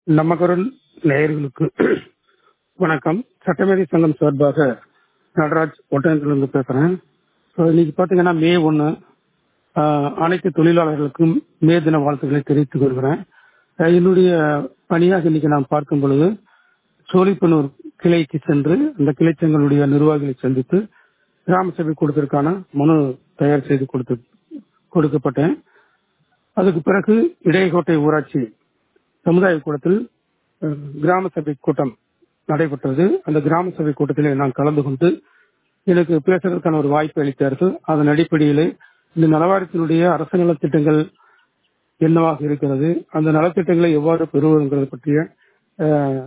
நம்ம குரல் நேயர்களுக்கு வணக்கம் சட்டமேதை சங்கம் சார்பாக நடராஜ் ஒட்டயத்திலிருந்து பேசுறேன் ஸோ இன்னைக்கு பாத்தீங்கன்னா மே ஒன்று அனைத்து தொழிலாளர்களுக்கும் மே தின வாழ்த்துக்களை தெரிவித்துக் கொள்கிறேன் அஹ் என்னுடைய பணியாக இன்னைக்கு நான் பார்க்கும் பொழுது சோழிப்பனூர் கிளைக்கு சென்று அந்த கிளைச்சங்களுடைய நிர்வாகிகளை சந்தித்து கிராம சபை கூட்டத்திற்கான மனு தயார் செய்து கொடுத்து கொடுக்கப்பட்டேன் அதுக்கு பிறகு இடையகோட்டை ஊராட்சி சமுதாய கூடத்தில் அஹ், கிராம சபை கூட்டம் நடைபெற்றது அந்த கிராம சபை கூட்டத்திலே நான் கலந்து கொண்டு எனக்கு பேசுறதுக்கான ஒரு வாய்ப்பு அளித்தார்கள் அதன் அடிப்படையிலே இந்த நலவாரியத்தினுடைய அரசு நலத்திட்டங்கள் என்னவாக இருக்கிறது அந்த நலத்திட்டங்களை எவ்வாறு பெறுவதுங்கிறது பற்றிய அஹ்,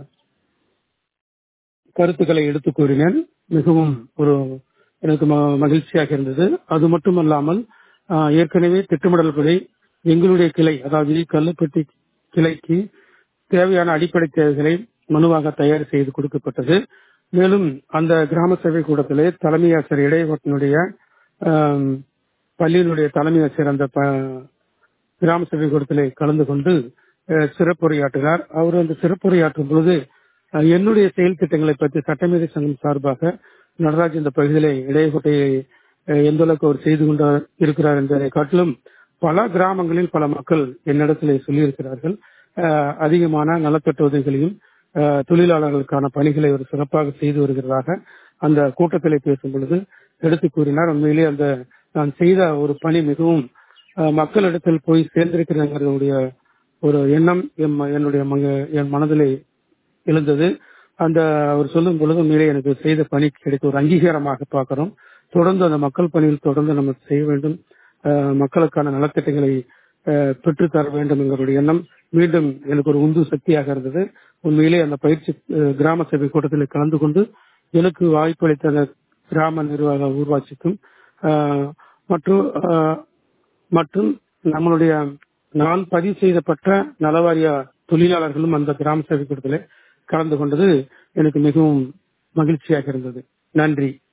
கருத்துக்களை எடுத்துக் கூறினேன் மிகவும் ஒரு எனக்கு ம- மகிழ்ச்சியாக இருந்தது அது மட்டுமல்லாமல் ஆஹ், ஏற்கனவே திட்டமிடல்படி எங்களுடைய கிளை அதாவது கல்லுப்பட்டி கிளைக்கு தேவையான அடிப்படை தேவைகளை மனுவாக தயார் செய்து கொடுக்கப்பட்டது மேலும் அந்த கிராம சபை கூடத்திலே தலைமை ஆசிரியர் இடையவட்டினுடைய ஆம், பள்ளியினுடைய தலைமை ஆசிரியர் அந்த ப- கிராம சபை கூடத்திலே கலந்து கொண்டு அஹ், சிறப்புரையாற்றினார் அவர் அந்த சிறப்புரையாற்றும் பொழுது அஹ், என்னுடைய செயல் திட்டங்களை பற்றி சட்டமேதை சங்கம் சார்பாக நடராஜ் இந்த பகுதியிலே இடையகோட்டையை அஹ், எந்த அளவுக்கு அவர் செய்து கொண்டு இருக்கிறார் என்பதை காட்டிலும் பல கிராமங்களில் பல மக்கள் என்னிடத்திலே சொல்லியிருக்கிறார்கள் அஹ், அதிகமான நலத்திட்ட உதவிகளையும் அஹ், தொழிலாளர்களுக்கான பணிகளை ஒரு சிறப்பாக செய்து வருகிறதாக அந்த கூட்டத்திலே பேசும் பொழுது எடுத்து கூறினார் உண்மையிலே அந்த நான் செய்த ஒரு பணி மிகவும் அஹ், மக்களிடத்தில் போய் சேர்ந்திருக்கிறேங்கிறதுடைய ஒரு எண்ணம் எம் என்னுடைய மக- என் மனதிலே எழுந்தது அந்த அவர் சொல்லும் பொழுது உண்மையிலே எனக்கு செய்த பணிக்கு கிடைத்த ஒரு அங்கீகாரமாக பார்க்கிறோம் தொடர்ந்து அந்த மக்கள் பணியில் தொடர்ந்து நம்ம செய்ய வேண்டும் அஹ், மக்களுக்கான நலத்திட்டங்களை அஹ், பெற்றுத் தர வேண்டும் என்கிற எண்ணம் மீண்டும் எனக்கு ஒரு உந்து சக்தியாக இருந்தது உண்மையிலே அந்த பயிற்சி அஹ், கிராம சபை கூட்டத்தில் கலந்து கொண்டு எனக்கு வாய்ப்பளித்த அந்த கிராம நிர்வாக ஊர்வாட்சிக்கும் அஹ், மற்றும் அஹ், மற்றும் நம்மளுடைய நான் பதிவு செய்யப்பட்ட நலவாரிய தொழிலாளர்களும் அந்த கிராம சபை கூட்டத்தில் கலந்து கொண்டது எனக்கு மிகவும் மகிழ்ச்சியாக இருந்தது நன்றி